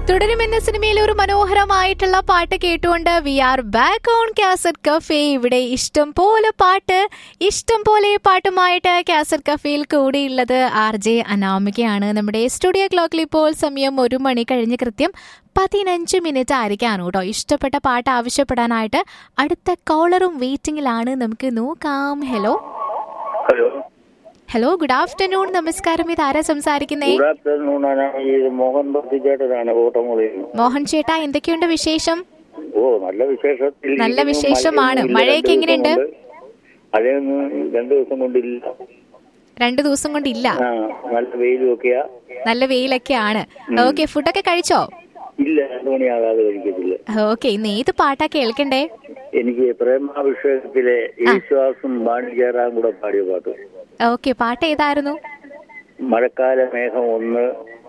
തുടരും എന്ന സിനിമയിലെ ഒരു മനോഹരമായിട്ടുള്ള പാട്ട് കേട്ടുകൊണ്ട് we are back on cassette cafe ഇവിടെ ഇഷ്ടം പോലെ പാട്ട് ഇഷ്ടം പോലെ പാട്ടുമായിട്ട് കാസറ്റ് കഫേയിൽ കൂടിയുള്ളത് ആർ ജെ അനാമികയാണ് നമ്മുടെ സ്റ്റുഡിയോ ക്ലോക്കിൽ ഇപ്പോൾ സമയം ഒരു മണി കഴിഞ്ഞ് കൃത്യം പതിനഞ്ച് മിനിറ്റ് ആയിരിക്കാണ് കേട്ടോ ഇഷ്ടപ്പെട്ട പാട്ട് ആവശ്യപ്പെടാനായിട്ട് അടുത്ത കോളറും വെയിറ്റിംഗിലാണ് നമുക്ക് നോക്കാം hello hello hello good afternoon നമസ്കാരം ഇത് ആരാ സംസാരിക്കുന്നേ ഗുഡ് ആഫ്റ്റർനൂൺ ഈ മോഹൻ ബത്തിച്ചേട്ടനാണ് ഓട്ടമുറിയിൽ മോഹൻ ചേട്ടാ എന്തൊക്കെയുണ്ട് വിശേഷം ഓ നല്ല വിശേഷത്തിൽ നല്ല വിശേഷമാണ്. മഴയൊക്കെ എങ്ങനെയുണ്ട്? മഴയൊന്നും രണ്ടു ദിവസം കൊണ്ടില്ല രണ്ടു ദിവസം കൊണ്ടില്ല ആ നല്ല വെയിലും ഒക്കെയാ നല്ല വെയിലൊക്കെയാണ് ഓക്കെ ഫുഡൊക്കെ കഴിച്ചോ ഇല്ല രണ്ടു മണിയാകാതെ കഴിക്കത്തില്ല ഓക്കെ ഇന്ന് ഏത് പാട്ടാ കേൾക്കണ്ടേ എനിക്ക് പ്രേമാഭിഷേകത്തിലെ യേശുദാസും ബാണിജ്യറാം കൂടെ പാടിയ പാട്ട് ഓക്കെ പാട്ട് ഏതായിരുന്നു മഴക്കാല മേഘം ഒന്ന്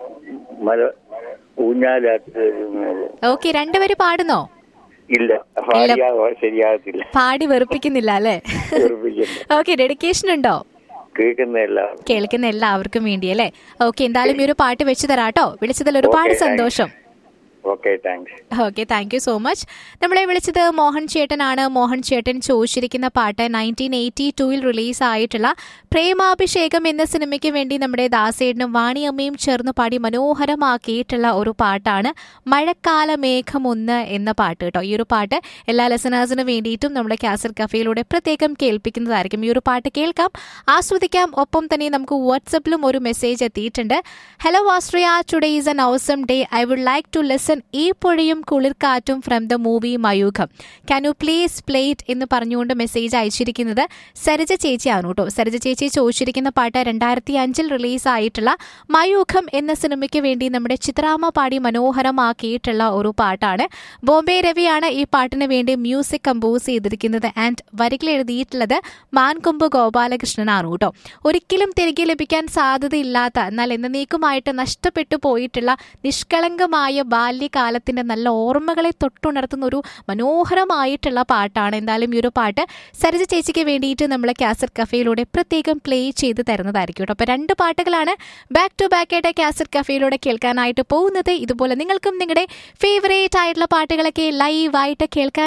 മല ഊഞ്ഞാലാട്ട് ഓക്കെ രണ്ടുപേര് പാടുന്നോ ഇല്ല പാടിയാ ശരിയാകത്തില്ല പാടി വെറുപ്പിക്കുന്നില്ല അല്ലേ വെറുപ്പിക്കുന്നു. ഓക്കെ ഡെഡിക്കേഷൻ ഉണ്ടോ കേൾക്കുന്നതെല്ലാം കേൾക്കുന്ന എല്ലാവർക്കും വേണ്ടി അല്ലേ ഓക്കെ എന്തായാലും ഈ ഒരു പാട്ട് വെച്ച് തരാട്ടോ വിളിച്ചതിൽ ഒരുപാട് Okay, thanks. സന്തോഷം okay thanks okay thank you so much നമ്മളെ വിളിച്ചത് മോഹൻ ചേട്ടനാണ് മോഹൻ ചേട്ടൻ ചോദിച്ചിരിക്കുന്ന പാട്ട് നയൻറ്റീൻ എയ്റ്റി ടൂവിൽ റിലീസ് ആയിട്ടുള്ള പ്രേമാഭിഷേകം എന്ന സിനിമയ്ക്ക് വേണ്ടി നമ്മുടെ ദാസേട്ടനും വാണിയമ്മയും ചേർന്ന് പാടി മനോഹരമാക്കിയിട്ടുള്ള ഒരു പാട്ടാണ് മഴക്കാല മേഘമൊന്ന് എന്ന പാട്ട് കേട്ടോ ഈ ഒരു പാട്ട് എല്ലാ ലെസനേഴ്സിനും വേണ്ടിയിട്ടും നമ്മുടെ കാസർ കഫേയിലൂടെ പ്രത്യേകം കേൾപ്പിക്കുന്നതായിരിക്കും ഈ ഒരു പാട്ട് കേൾക്കാം ആസ്വദിക്കാം ഒപ്പം തന്നെ നമുക്ക് വാട്സപ്പിലും ഒരു മെസ്സേജ് എത്തിയിട്ടുണ്ട് ഹലോ വാസ്ട്രിയ today is an awesome day I would like to listen ഈ പുഴയും കുളിർക്കാറ്റും from the movie Mayookham can you please play it എന്ന് പറഞ്ഞുകൊണ്ട് മെസ്സേജ് അയച്ചിരിക്കുന്നത് സരിജ ചേച്ചിയാണ് കേട്ടോ സരിജ ചേച്ചി ചോദിച്ചിരിക്കുന്ന പാട്ട് രണ്ടായിരത്തി അഞ്ചിൽ റിലീസായിട്ടുള്ള മയൂഖം എന്ന സിനിമയ്ക്ക് വേണ്ടി നമ്മുടെ ചിത്രാമ്മ പാടി മനോഹരമാക്കിയിട്ടുള്ള ഒരു പാട്ടാണ് ബോംബെ രവിയാണ് ഈ പാട്ടിന് വേണ്ടി മ്യൂസിക് കമ്പോസ് ചെയ്തിരിക്കുന്നത് ആൻഡ് വരികൾ എഴുതിയിട്ടുള്ളത് മാൻകൊമ്പ് ഗോപാലകൃഷ്ണനാണ് കേട്ടോ ഒരിക്കലും തിരികെ ലഭിക്കാൻ സാധ്യതയില്ലാത്ത എന്നാൽ എന്നേക്കുമായിട്ട് നഷ്ടപ്പെട്ടു പോയിട്ടുള്ള നിഷ്കളങ്കമായ ബാല്യകാലത്തിന്റെ നല്ല ഓർമ്മകളെ തൊട്ടുണർത്തുന്ന ഒരു മനോഹരമായിട്ടുള്ള പാട്ടാണ് എന്തായാലും ഈ ഒരു പാട്ട് സരിജ ചേച്ചിക്ക് വേണ്ടിയിട്ട് നമ്മൾ കാസറ്റ് കഫേയിലൂടെ പ്രത്യേകം പ്ലേ ചെയ്ത് തരുന്നതായിരിക്കും കേട്ടോ അപ്പൊ രണ്ട് പാട്ടുകളാണ് ബാക്ക് ടു ബാക്ക് ആയിട്ട് കാസറ്റ് കഫേയിലൂടെ കേൾക്കാനായിട്ട് പോകുന്നത് ഇതുപോലെ നിങ്ങൾക്കും നിങ്ങളുടെ ഫേവറേറ്റ് ആയിട്ടുള്ള പാട്ടുകളൊക്കെ ലൈവായിട്ട് കേൾക്കാൻ